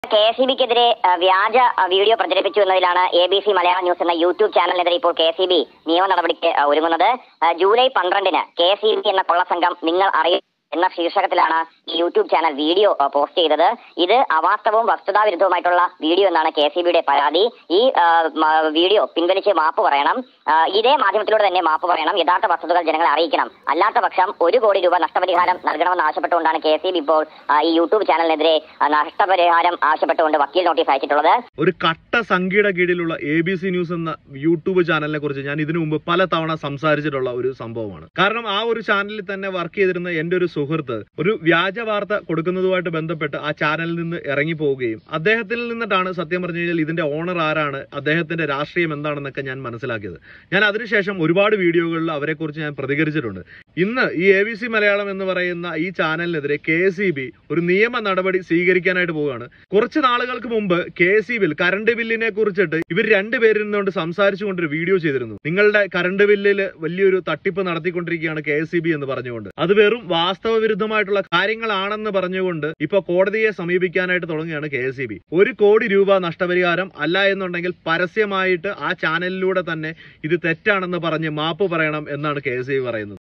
K S E ബിക്കെതിരെ വ്യാജ ആ, video പ്രചരിപ്പിച്ചു എന്നതിലാണ് A B C Malayalam news എന്ന യൂട്യൂബ് ചാനലിനെതിരെ ഇപ്പോൾ കെ എസ് ഇ ബി നിയമ നടപടിക്ക് ആ, ഒരുങ്ങുന്നത് ആ, ജൂലൈ പന്ത്രണ്ടിന് കെ എസ് ഇ ബി എന്ന കൊള്ളസംഘം നിങ്ങൾ അറിയും എന്ന ശീർഷകത്തിലാണ് ഈ യൂട്യൂബ് ചാനൽ വീഡിയോ ആ, പോസ്റ്റ് ചെയ്തത് ഇത് അവാസ്തവവും വസ്തുതാവിരുദ്ധവുമായിട്ടുള്ള വീഡിയോ എന്നാണ് കെ സി ബിയുടെ പരാതി ഈ ആ, മ- വീഡിയോ പിൻവലിച്ച് മാപ്പ് പറയണം ആ, ഇതേ മാധ്യമത്തിലൂടെ തന്നെ മാപ്പ് പറയണം യഥാർത്ഥ വസ്തുതകൾ ജനങ്ങളെ അറിയിക്കണം അല്ലാത്ത പക്ഷം ഒരു കോടി രൂപ നഷ്ടപരിഹാരം നൽകണമെന്ന് ആവശ്യപ്പെട്ടുകൊണ്ടാണ് കെ സി ബി ഇപ്പോൾ ആ, ഈ യൂട്യൂബ് ചാനലിനെതിരെ ആ, നഷ്ടപരിഹാരം ആവശ്യപ്പെട്ടുകൊണ്ട് വക്കീൽ നോട്ടീസ് അയച്ചിട്ടുള്ളത് ഒരു കട്ട സംഖ്യയുടെ കീഴിലുള്ള എ ബി സി ന്യൂസ് എന്ന യൂട്യൂബ് ചാനലിനെ കുറിച്ച് ഞാൻ ഇതിനു മുമ്പ് പല തവണ സംസാരിച്ചിട്ടുള്ള ഒരു സംഭവമാണ് കാരണം ആ ഒരു ചാനലിൽ തന്നെ വർക്ക് ചെയ്തിരുന്ന എന്റെ ഒരു സുഹൃത്ത് ഒരു വ്യാജ വാർത്ത കൊടുക്കുന്നതുമായിട്ട് ബന്ധപ്പെട്ട് ആ ചാനലിൽ നിന്ന് ഇറങ്ങി പോവുകയും അദ്ദേഹത്തിൽ നിന്നിട്ടാണ് സത്യം പറഞ്ഞു കഴിഞ്ഞാൽ ഇതിന്റെ ഓണർ ആരാണ് അദ്ദേഹത്തിന്റെ രാഷ്ട്രീയം എന്താണെന്നൊക്കെ ഞാൻ മനസ്സിലാക്കിയത് ഞാൻ അതിനുശേഷം ഒരുപാട് വീഡിയോകളിൽ അവരെക്കുറിച്ച് ഞാൻ പ്രതികരിച്ചിട്ടുണ്ട് ഇന്ന് ഈ എ ബി സി മലയാളം എന്ന് പറയുന്ന ഈ ചാനലിനെതിരെ കെ എസ് ഇ ബി ഒരു നിയമ നടപടി സ്വീകരിക്കാനായിട്ട് പോവുകയാണ് കുറച്ച് നാളുകൾക്ക് മുമ്പ് K S E bill current ബില്ലിനെ കുറിച്ചിട്ട് ഇവർ രണ്ടുപേരിൽ നിന്നുകൊണ്ട് സംസാരിച്ചുകൊണ്ട് ഒരു വീഡിയോ ചെയ്തിരുന്നു നിങ്ങളുടെ കറണ്ട് ബില്ലിൽ വലിയൊരു തട്ടിപ്പ് നടത്തിക്കൊണ്ടിരിക്കുകയാണ് കെ എസ് ഇ ബി എന്ന് പറഞ്ഞുകൊണ്ട് അത് വെറും വാസ്തവ വിരുദ്ധമായിട്ടുള്ള കാര്യങ്ങളാണെന്ന് പറഞ്ഞുകൊണ്ട് ഇപ്പൊ കോടതിയെ സമീപിക്കാനായിട്ട് തുടങ്ങുകയാണ് കെ എസ് ഇ ബി ഒരു കോടി രൂപ നഷ്ടപരിഹാരം അല്ല എന്നുണ്ടെങ്കിൽ പരസ്യമായിട്ട് ആ ചാനലിലൂടെ തന്നെ ഇത് തെറ്റാണെന്ന് പറഞ്ഞ് മാപ്പ് പറയണം എന്നാണ് കെ എസ് ഇ ബി പറയുന്നത്